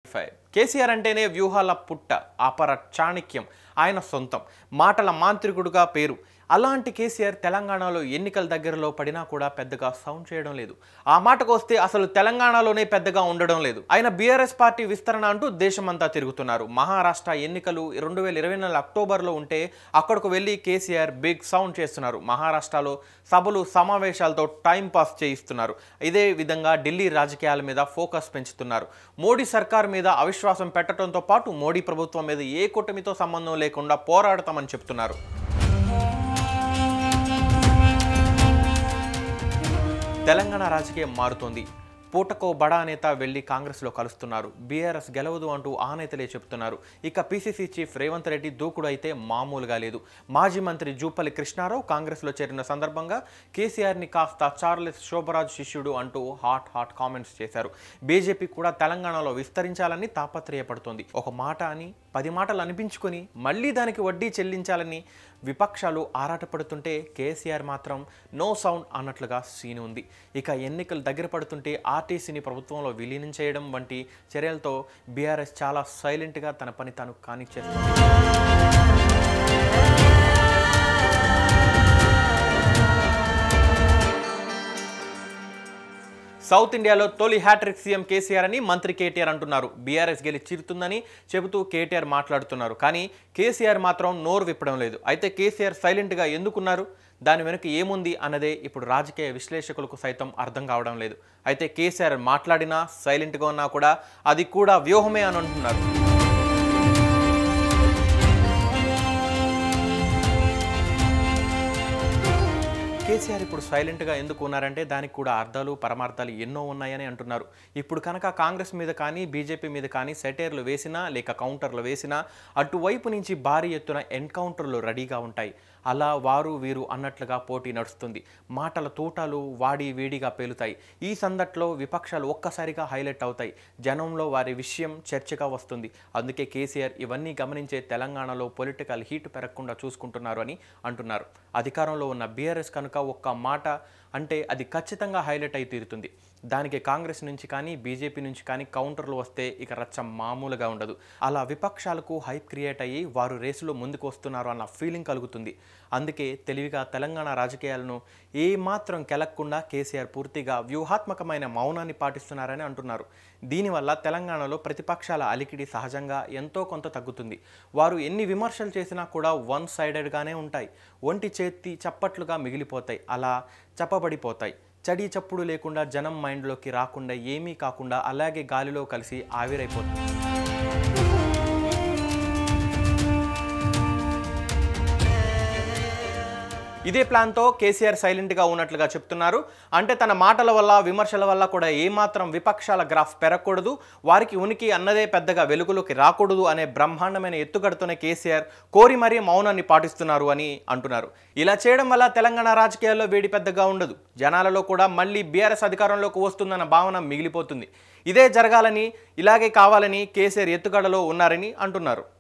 five KCR అంటేనే వ్యూహాల పుట్ట అపర చాణక్యం ఆయన సొంతం మాటల మాంత్రికుడుగా పేరు అలాంటి కేసీఆర్ తెలంగాణలో ఎన్నికల దగ్గరలో పడినా కూడా పెద్దగా సౌండ్ చేయడం లేదు ఆ మాటకు వస్తే అసలు తెలంగాణలోనే పెద్దగా ఉండడం లేదు ఆయన బీఆర్ఎస్ పార్టీ విస్తరణ అంటూ దేశమంతా తిరుగుతున్నారు మహారాష్ట్ర ఎన్నికలు రెండు వేల ఇరవై నాలుగు అక్టోబర్లో ఉంటే అక్కడకు వెళ్ళి కేసీఆర్ బిగ్ సౌండ్ చేస్తున్నారు మహారాష్ట్రలో సభలు సమావేశాలతో టైం పాస్ చేయిస్తున్నారు ఇదే విధంగా ఢిల్లీ రాజకీయాల మీద ఫోకస్ పెంచుతున్నారు మోడీ సర్కార్ మీద అవిశ్వాసం పెట్టడంతో పాటు మోడీ ప్రభుత్వం మీద ఏ కూటమితో సంబంధం లేకుండా పోరాడతామని చెప్తున్నారు తెలంగాణ రాజకీయం మారుతోంది పూటకో బడా నేత వెళ్లి కాంగ్రెస్లో కలుస్తున్నారు బీఆర్ఎస్ గెలవదు అంటూ ఆ నేతలే చెప్తున్నారు ఇక పీసీసీ చీఫ్ రేవంత్ రెడ్డి దూకుడు అయితే మామూలుగా లేదు మాజీ మంత్రి జూపల్లి కృష్ణారావు కాంగ్రెస్లో చేరిన సందర్భంగా కేసీఆర్ని కాస్త చార్లెస్ శోభరాజ్ శిష్యుడు అంటూ హాట్ హాట్ కామెంట్స్ చేశారు బీజేపీ కూడా తెలంగాణలో విస్తరించాలని తాపత్రయపడుతోంది ఒక మాట అని పది మాటలు అనిపించుకొని మళ్ళీ దానికి వడ్డీ చెల్లించాలని విపక్షాలు ఆరాటపడుతుంటే కేసీఆర్ మాత్రం నో సౌండ్ అన్నట్లుగా సీన్ ఉంది ఇక ఎన్నికలు దగ్గర పడుతుంటే ఆర్టీసీని ప్రభుత్వంలో విలీనం చేయడం వంటి చర్యలతో బీఆర్ఎస్ చాలా సైలెంట్గా తన పని తాను కానిచ్చేస్తుంది సౌత్ ఇండియాలో తొలి హ్యాట్రిక్ సీఎం కేసీఆర్ అని మంత్రి కేటీఆర్ అంటున్నారు బీఆర్ఎస్ గెలి చిరుతుందని చెబుతూ కేటీఆర్ మాట్లాడుతున్నారు కానీ కేసీఆర్ మాత్రం నోరు విప్పడం లేదు అయితే కేసీఆర్ సైలెంట్గా ఎందుకున్నారు దాని వెనుక ఏముంది అన్నదే ఇప్పుడు రాజకీయ విశ్లేషకులకు సైతం అర్థం కావడం లేదు అయితే కేసీఆర్ మాట్లాడినా సైలెంట్గా ఉన్నా కూడా అది కూడా వ్యూహమే అని అంటున్నారు కేసీఆర్ ఇప్పుడు సైలెంట్గా ఎందుకు ఉన్నారంటే దానికి కూడా అర్థాలు పరమార్థాలు ఎన్నో ఉన్నాయని అంటున్నారు ఇప్పుడు కనుక కాంగ్రెస్ మీద కానీ బీజేపీ మీద కానీ సెటైర్లు వేసినా లేక కౌంటర్లు వేసినా అటువైపు నుంచి భారీ ఎత్తున ఎన్కౌంటర్లు రెడీగా ఉంటాయి అలా వారు వీరు అన్నట్లుగా పోటీ నడుస్తుంది మాటల తూటాలు వాడి వేడిగా పేలుతాయి ఈ సందట్లో విపక్షాలు ఒక్కసారిగా హైలైట్ అవుతాయి జనంలో వారి విషయం చర్చగా వస్తుంది అందుకే కేసీఆర్ ఇవన్నీ గమనించే తెలంగాణలో పొలిటికల్ హీట్ పెరగకుండా చూసుకుంటున్నారు అని అంటున్నారు అధికారంలో ఉన్న బీఆర్ఎస్ కనుక ఒక్క మాట అంటే అది ఖచ్చితంగా హైలైట్ అయి తీరుతుంది దానికి కాంగ్రెస్ నుంచి కానీ బీజేపీ నుంచి కానీ కౌంటర్లు వస్తే ఇక రచ్చ మామూలుగా ఉండదు అలా విపక్షాలకు హైప్ క్రియేట్ అయ్యి వారు రేసులో ముందుకు వస్తున్నారు అన్న ఫీలింగ్ కలుగుతుంది అందుకే తెలివిగా తెలంగాణ రాజకీయాలను ఏమాత్రం కెలక్కుండా కేసీఆర్ పూర్తిగా వ్యూహాత్మకమైన మౌనాన్ని పాటిస్తున్నారని అంటున్నారు దీనివల్ల తెలంగాణలో ప్రతిపక్షాల అలికిడి సహజంగా ఎంతో కొంత తగ్గుతుంది వారు ఎన్ని విమర్శలు చేసినా కూడా వన్ సైడెడ్గానే ఉంటాయి ఒంటి చేతి చప్పట్లుగా మిగిలిపోతాయి అలా చెప్పబడిపోతాయి చడి చప్పుడు లేకుండా జనం మైండ్లోకి రాకుండా ఏమీ కాకుండా అలాగే గాలిలో కలిసి ఆవిరైపోతుంది ఇదే ప్లాన్తో కేసీఆర్ సైలెంట్గా ఉన్నట్లుగా చెప్తున్నారు అంటే తన మాటల వల్ల విమర్శల వల్ల కూడా ఏమాత్రం విపక్షాల గ్రాఫ్ పెరగకూడదు వారికి ఉనికి అన్నదే పెద్దగా వెలుగులోకి రాకూడదు అనే బ్రహ్మాండమైన ఎత్తుగడతోనే కేసీఆర్ కోరి మరీ మౌనాన్ని పాటిస్తున్నారు అని అంటున్నారు ఇలా చేయడం వల్ల తెలంగాణ రాజకీయాల్లో వేడి పెద్దగా ఉండదు జనాలలో కూడా మళ్ళీ బీఆర్ఎస్ అధికారంలోకి వస్తుందన్న భావన మిగిలిపోతుంది ఇదే జరగాలని ఇలాగే కావాలని కేసీఆర్ ఎత్తుగడలో ఉన్నారని అంటున్నారు